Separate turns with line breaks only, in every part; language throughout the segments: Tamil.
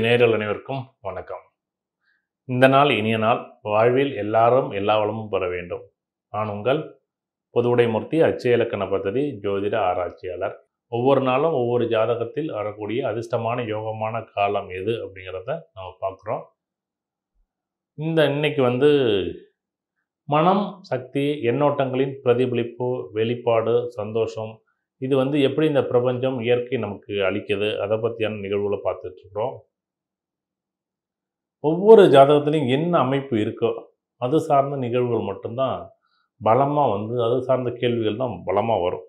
நேயர்கள் அனைவருக்கும் வணக்கம் இந்த நாள் இனிய நாள் வாழ்வில் எல்லாரும் எல்லா வளமும் பெற வேண்டும் நான் உங்கள் பொதுவுடைமூர்த்தி அச்சய இலக்கண பദ്ധதி ஜோதிட ஆராய்ச்சியாளர் ஒவ்வொரு நாளும் ஒவ்வொரு ஜாதகத்தில் வரக்கூடிய அதிர்ஷ்டமான யோகமான காலம் எது அப்படிங்கிறத நம்ம பார்க்குறோம் இந்த இன்னைக்கு வந்து மனம் சக்தி எண்ணோட்டங்களின் பிரதிபலிப்பு வெளிப்பாடு சந்தோஷம் இது வந்து எப்படி இந்த பிரபஞ்சம் இயற்கை நமக்கு அளிக்குது அதை பற்றியான நிகழ்வுகளை பார்த்துட்ருக்குறோம் ஒவ்வொரு ஜாதகத்துலேயும் என்ன அமைப்பு இருக்கோ அது சார்ந்த நிகழ்வுகள் மட்டும்தான் பலமாக வந்து அது சார்ந்த கேள்விகள் தான் பலமாக வரும்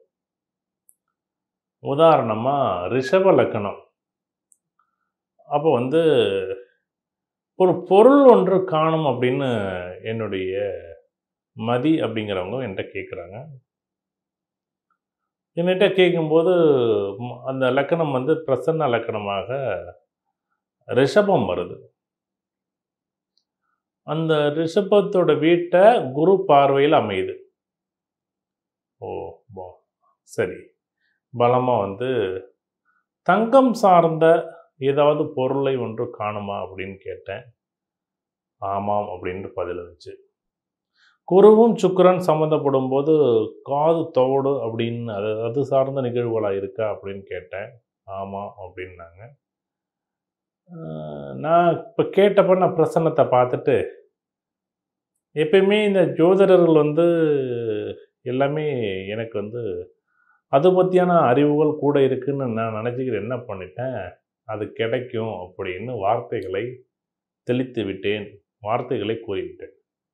உதாரணமாக ரிஷப லக்கணம் அப்போ வந்து ஒரு பொருள் ஒன்று காணும் அப்படின்னு என்னுடைய மதி அப்படிங்கிறவங்க என்கிட்ட கேட்குறாங்க என்கிட்ட கேட்கும்போது ம், அந்த லக்கணம் வந்து பிரசன்ன லக்கணமாக ரிஷபம் வருது அந்த ரிஷபத்தோட வீட்டை குரு பார்வையில் அமையுது ஓ போ சரி பலமாக வந்து தங்கம் சார்ந்த ஏதாவது பொருளை ஒன்று காணுமா அப்படின்னு கேட்டேன் ஆமாம் அப்படின்னு பதில் வந்துச்சு குருவும் சுக்கிரன் சம்மந்தப்படும் போது காது தோடு அப்படின்னு அது அது சார்ந்த நிகழ்வுகளாக இருக்கா அப்படின்னு கேட்டேன் ஆமாம் அப்படின்னாங்க ஆஹ் நான் இப்போ கேட்டப்ப நான் பிரசன்னத்தை பார்த்துட்டு எப்பயுமே இந்த ஜோதிடர்கள் வந்து எல்லாமே எனக்கு வந்து அது பற்றியான அறிவுகள் கூட இருக்குன்னு நான் நினச்சிக்கிட்டு என்ன பண்ணிட்டேன் அது கிடைக்கும் அப்படின்னு வார்த்தைகளை தெளித்து விட்டேன் வார்த்தைகளை கூறிவிட்டேன்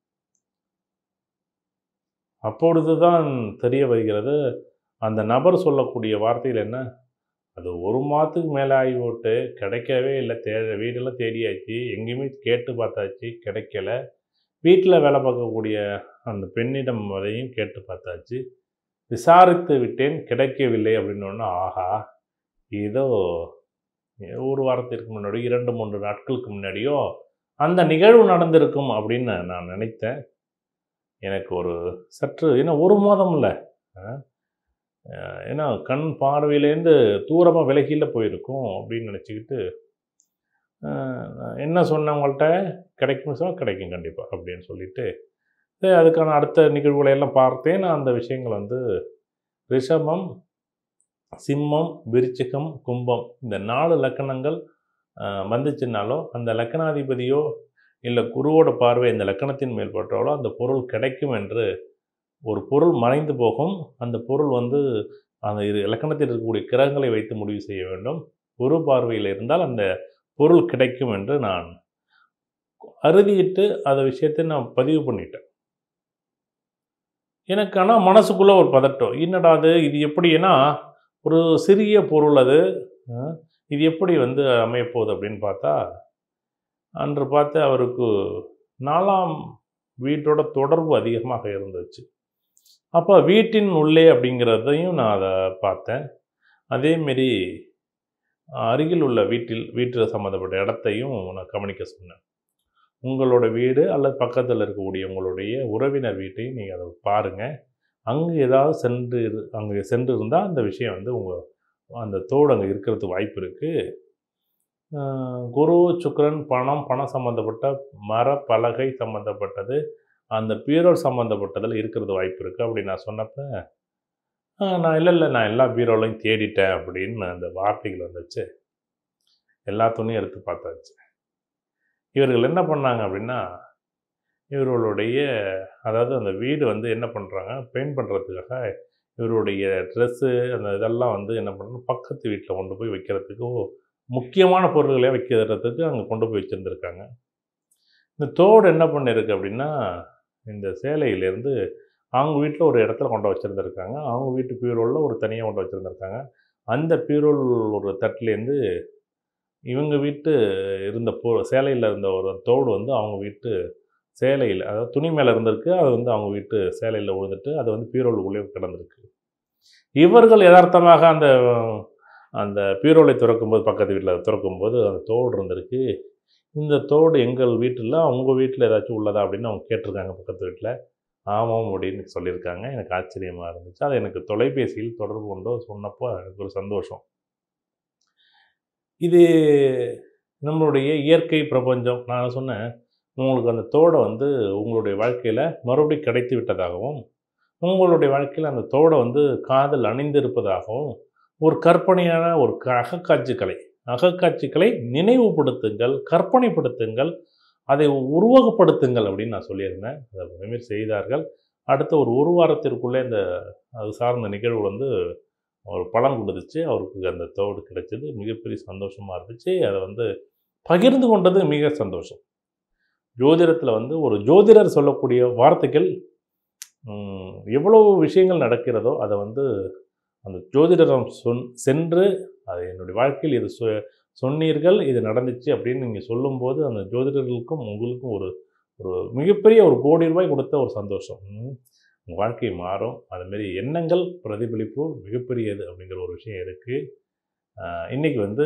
அப்பொழுதுதான் தெரிய வருகிறது அந்த நபர் சொல்லக்கூடிய வார்த்தையில் என்ன அது ஒரு மாதத்துக்கு மேலே ஆகி போட்டு கிடைக்கவே இல்லை தே வீடெல்லாம் தேடியாச்சு எங்கேயுமே கேட்டு பார்த்தாச்சு கிடைக்கல வீட்டில் வேலை பார்க்கக்கூடிய அந்த பெண்ணிடம் வரையும் கேட்டு பார்த்தாச்சு விசாரித்து விட்டேன் கிடைக்கவில்லை அப்படின்னு ஒன்று ஆஹா ஏதோ ஒரு வாரத்திற்கு முன்னாடி இரண்டு மூன்று நாட்களுக்கு முன்னாடியோ அந்த நிகழ்வு நடந்திருக்கும் அப்படின்னு நான் நினைத்தேன் எனக்கு ஒரு சற்று ஏன்னா ஒரு மாதம் இல்லை ஏன்னா கண் பார்வையிலேருந்து தூரமாக விலகியில் போயிருக்கும் அப்படின்னு நினச்சிக்கிட்டு என்ன சொன்னவங்கள்ட்ட கிடைக்கும் சொன்னால் கிடைக்கும் கண்டிப்பாக அப்படின்னு சொல்லிட்டு சரி, அதுக்கான அடுத்த நிகழ்வுகளை எல்லாம் பார்த்தேன் நான் அந்த விஷயங்கள் வந்து ரிஷபம் சிம்மம் விருச்சிகம் கும்பம் இந்த நாலு லக்கணங்கள் ஆஹ், வந்துச்சுன்னாலோ அந்த லக்கணாதிபதியோ இல்லை குருவோட பார்வை இந்த லக்கணத்தின் மேல் பட்டாலோ அந்த பொருள் கிடைக்கும் என்று ஒரு பொருள் மறைந்து போகும் அந்த பொருள் வந்து அந்த இரு இலக்கணத்தில் இருக்கக்கூடிய கிரகங்களை வைத்து முடிவு செய்ய வேண்டும் குரு பார்வையில் இருந்தால் அந்த பொருள் கிடைக்கும் என்று நான் அறுதியிட்டு அந்த விஷயத்தை நான் பதிவு பண்ணிட்டேன் எனக்கு ஆனால் மனசுக்குள்ளே ஒரு பதட்டம் என்னடா அது இது எப்படின்னா ஒரு சிறிய பொருள் அது அஹ், இது எப்படி வந்து அமையப்போகுது அப்படின்னு பார்த்தா அன்று பார்த்து அவருக்கு நாலாம் வீட்டோட தொடர்பு அதிகமாக இருந்துச்சு அப்போ வீட்டின் உள்ளே அப்படிங்கிறதையும் நான் அதை பார்த்தேன் அதேமாரி அருகில் உள்ள வீட்டில் வீட்டில் சம்மந்தப்பட்ட இடத்தையும் நான் கவனிக்க சொன்னேன் உங்களோட வீடு அல்லது பக்கத்தில் இருக்கக்கூடிய உங்களுடைய உறவினர் வீட்டையும் நீங்கள் அதை பாருங்கள் அங்கே ஏதாவது சென்று இரு- அங்கே சென்று இருந்தால் அந்த விஷயம் வந்து உங்கள் அந்த தோடு அங்கே இருக்கிறதுக்கு வாய்ப்பு இருக்குது குரு சுக்கிரன் பணம் பணம் சம்மந்தப்பட்ட மர பலகை சம்மந்தப்பட்டது அந்த பீரோல் சம்மந்தப்பட்டதில் இருக்கிறது வாய்ப்பு இருக்குது அப்படி நான் சொன்னப்ப "ஆ, நான் இல்லை இல்லை நான் எல்லா பீரோலையும் தேடிட்டேன் அப்படின்னு அந்த வார்த்தைகள் வந்துச்சு எல்லா துணியும் எடுத்து பார்த்தாச்சு இவர்கள் என்ன பண்ணாங்க அப்படின்னா இவர்களுடைய அதாவது அந்த வீடு வந்து என்ன பண்ணுறாங்க பெயிண்ட் பண்ணுறதுக்காக இவருடைய ட்ரெஸ்ஸு அந்த இதெல்லாம் வந்து என்ன பண்ணுறாங்க பக்கத்து வீட்டில் கொண்டு போய் வைக்கிறதுக்கு முக்கியமான பொருள்களே வைக்கிறதுக்கு அங்கே கொண்டு போய் வச்சுருந்துருக்காங்க இந்த தோடு என்ன பண்ணியிருக்கு அப்படின்னா இந்த சேலையிலேருந்து அவங்க வீட்டில் ஒரு இடத்துல கொண்டு வச்சுருந்துருக்காங்க அவங்க வீட்டு பீரோலில் ஒரு தனியாக கொண்டு வச்சுருந்துருக்காங்க அந்த பீரோல் ஒரு தட்டுலேருந்து இவங்க வீட்டு இருந்த பொ சேலையில் இருந்த ஒரு தோடு வந்து அவங்க வீட்டு சேலையில் அதாவது துணி மேலே இருந்திருக்கு அது வந்து அவங்க வீட்டு சேலையில் விழுந்துட்டு அது வந்து பீரோலுக்குள்ளே கிடந்திருக்கு இவர்கள் யதார்த்தமாக அந்த அந்த பீரோலை திறக்கும்போது பக்கத்து வீட்டில் திறக்கும்போது அந்த தோடு இருந்திருக்கு இந்த தோடு எங்கள் வீட்டில் உங்கள் வீட்டில் ஏதாச்சும் உள்ளதா அப்படின்னு அவங்க கேட்டிருக்காங்க பக்கத்து வீட்டில் ஆமாம் அப்படின்னு சொல்லியிருக்காங்க எனக்கு ஆச்சரியமாக இருந்துச்சு அது எனக்கு தொலைபேசியில் தொடர்பு கொண்டு சொன்னப்போ எனக்கு ஒரு சந்தோஷம் இது நம்மளுடைய இயற்கை பிரபஞ்சம் நான் சொன்னேன் உங்களுக்கு அந்த தோடை வந்து உங்களுடைய வாழ்க்கையில் மறுபடியும் கிடைத்து விட்டதாகவும் உங்களுடைய வாழ்க்கையில் அந்த தோடை வந்து காதல் அணிந்திருப்பதாகவும் ஒரு கற்பனையான ஒரு க அகக்காட்சிக்கலை அகக்காட்சிகளை நினைவுபடுத்துங்கள் கற்பனைப்படுத்துங்கள் அதை உருவகப்படுத்துங்கள் அப்படின்னு நான் சொல்லியிருந்தேன் அதை அதேமாரி செய்தார்கள் அடுத்த ஒரு ஒரு வாரத்திற்குள்ளே இந்த அது சார்ந்த நிகழ்வு வந்து ஒரு பலன் கொடுத்துச்சு அவருக்கு அந்த தோடு கிடைச்சது மிகப்பெரிய சந்தோஷமாக இருந்துச்சு அதை வந்து பகிர்ந்து கொண்டது மிக சந்தோஷம் ஜோதிடத்தில் வந்து ஒரு ஜோதிடர் சொல்லக்கூடிய வார்த்தைகள் ம், எவ்வளவு விஷயங்கள் நடக்கிறதோ அதை வந்து அந்த ஜோதிடரம் சொன் சென்று அது என்னுடைய வாழ்க்கையில் இது சொ சொன்னீர்கள் இது நடந்துச்சு அப்படின்னு நீங்கள் சொல்லும்போது அந்த ஜோதிடர்களுக்கும் உங்களுக்கும் ஒரு ஒரு மிகப்பெரிய ஒரு கோடி ரூபாய் கொடுத்த ஒரு சந்தோஷம் ம். உங்கள் வாழ்க்கை மாறும் அதுமாரி எண்ணங்கள் பிரதிபலிப்பு மிகப்பெரியது அப்படிங்கிற ஒரு விஷயம் இருக்குது இன்றைக்கி வந்து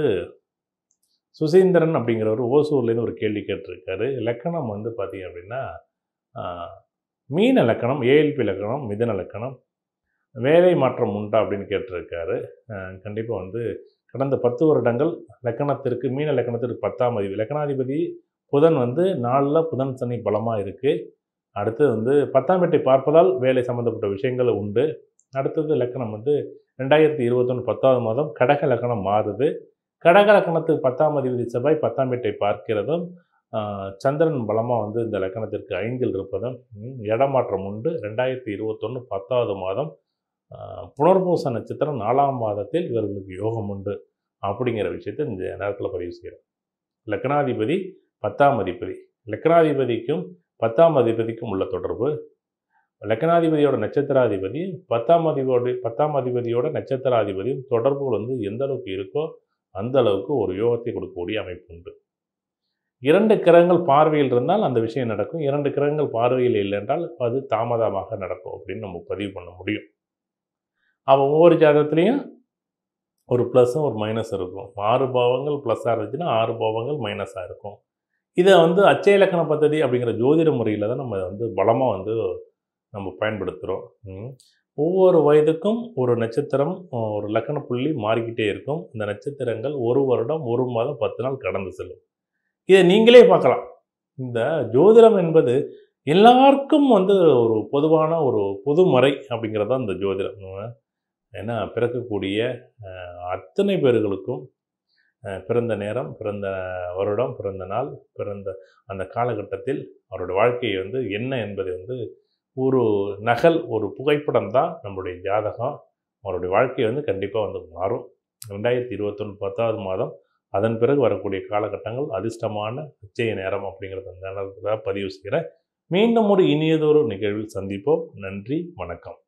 சுசீந்திரன் அப்படிங்கிறவர் ஓசூர்லேருந்து ஒரு கேள்வி கேட்டிருக்காரு லக்கணம் வந்து பார்த்தீங்க அப்படின்னா ஆஹ், மீன லக்கணம் ஏஎல்பி லக்கணம் மிதன லக்கணம் வேலை மாற்றம் உண்டா அப்படின்னு கேட்டிருக்காரு கண்டிப்பாக வந்து கடந்த பத்து வருடங்கள் லக்கணத்திற்கு மீன லக்கணத்திற்கு பத்தாம் அதிபதி லக்கணாதிபதி புதன் வந்து நாளில் புதன் சனி பலமாக இருக்குது அடுத்து வந்து பத்தாம் வீட்டை பார்ப்பதால் வேலை சம்மந்தப்பட்ட விஷயங்கள் உண்டு அடுத்தது லக்கணம் வந்து ரெண்டாயிரத்தி இருபத்தொன்று பத்தாவது மாதம் கடக லக்கணம் மாறுது கடக லக்கணத்துக்கு பத்தாம் அதிபதி செவ்வாய் பத்தாம் வீட்டை பார்க்கிறதும் ஆஹ், சந்திரன் பலமாக வந்து இந்த லக்கணத்திற்கு ஐந்தில் இருப்பதும் ம், இடமாற்றம் உண்டு ரெண்டாயிரத்தி இருபத்தொன்று பத்தாவது மாதம் ஆஹ், புனர்பூச நட்சத்திரம் நாலாம் மாதத்தில் இவர்களுக்கு யோகம் உண்டு அப்படிங்கிற விஷயத்தை இந்த நேரத்தில் பதிவு செய்கிறேன் லக்னாதிபதி பத்தாம் அதிபதி லக்னாதிபதிக்கும் பத்தாம் அதிபதிக்கும் உள்ள தொடர்பு லக்னாதிபதியோட நட்சத்திராதிபதி பத்தாம் அதிபதி பத்தாம் அதிபதியோட நட்சத்திராதிபதியும் தொடர்புகள் வந்து எந்த அளவுக்கு இருக்கோ அந்த அளவுக்கு ஒரு யோகத்தை கொடுக்கக்கூடிய அமைப்பு உண்டு இரண்டு கிரகங்கள் பார்வையில் இருந்தால் அந்த விஷயம் நடக்கும் இரண்டு கிரகங்கள் பார்வையில் இல்லை என்றால் அது தாமதமாக நடக்கும் அப்படின்னு நம்ம பதிவு பண்ண முடியும் அவன் ஒவ்வொரு ஜாதகத்துலேயும் ஒரு ப்ளஸ்ஸும் ஒரு மைனஸ் இருக்கும் ஆறு பாவங்கள் ப்ளஸ்ஸாக இருந்துச்சுன்னா ஆறு பாவங்கள் மைனஸாக இருக்கும் இதை வந்து அச்சய இலக்கண பദ്ധதி அப்படிங்கிற ஜோதிட முறையில் தான் நம்ம வந்து பலமாக வந்து நம்ம பயன்படுத்துகிறோம் ம். ஒவ்வொரு வயதுக்கும் ஒரு நட்சத்திரம் ஒரு லக்கண புள்ளி மாறிக்கிட்டே இருக்கும் இந்த நட்சத்திரங்கள் ஒரு வருடம் ஒரு மாதம் பத்து நாள் கடந்து செல்லும் இதை நீங்களே பார்க்கலாம் இந்த ஜோதிடம் என்பது எல்லாருக்கும் வந்து ஒரு பொதுவான ஒரு பொதுமறை அப்படிங்கிறது தான் இந்த ஜோதிடம் உம். ஏன்னா பிறக்கக்கூடிய அஹ், அத்தனை பேர்களுக்கும் அஹ், பிறந்த நேரம் பிறந்த வருடம் பிறந்த நாள் பிறந்த அந்த காலகட்டத்தில் அவருடைய வாழ்க்கையை வந்து என்ன என்பதை வந்து ஒரு நகல் ஒரு புகைப்படம் தான் நம்மளுடைய ஜாதகம் அவருடைய வாழ்க்கை வந்து கண்டிப்பாக வந்து மாறும் ரெண்டாயிரத்தி இருபத்தொன்று பத்தாவது மாதம் அதன் பிறகு வரக்கூடிய காலகட்டங்கள் அதிர்ஷ்டமான நிச்சய நேரம் அப்படிங்கிறத அந்த நேரத்தில் பதிவு செய்கிறேன் மீண்டும் ஒரு இனியதொரு நிகழ்வில் சந்திப்போம் நன்றி வணக்கம்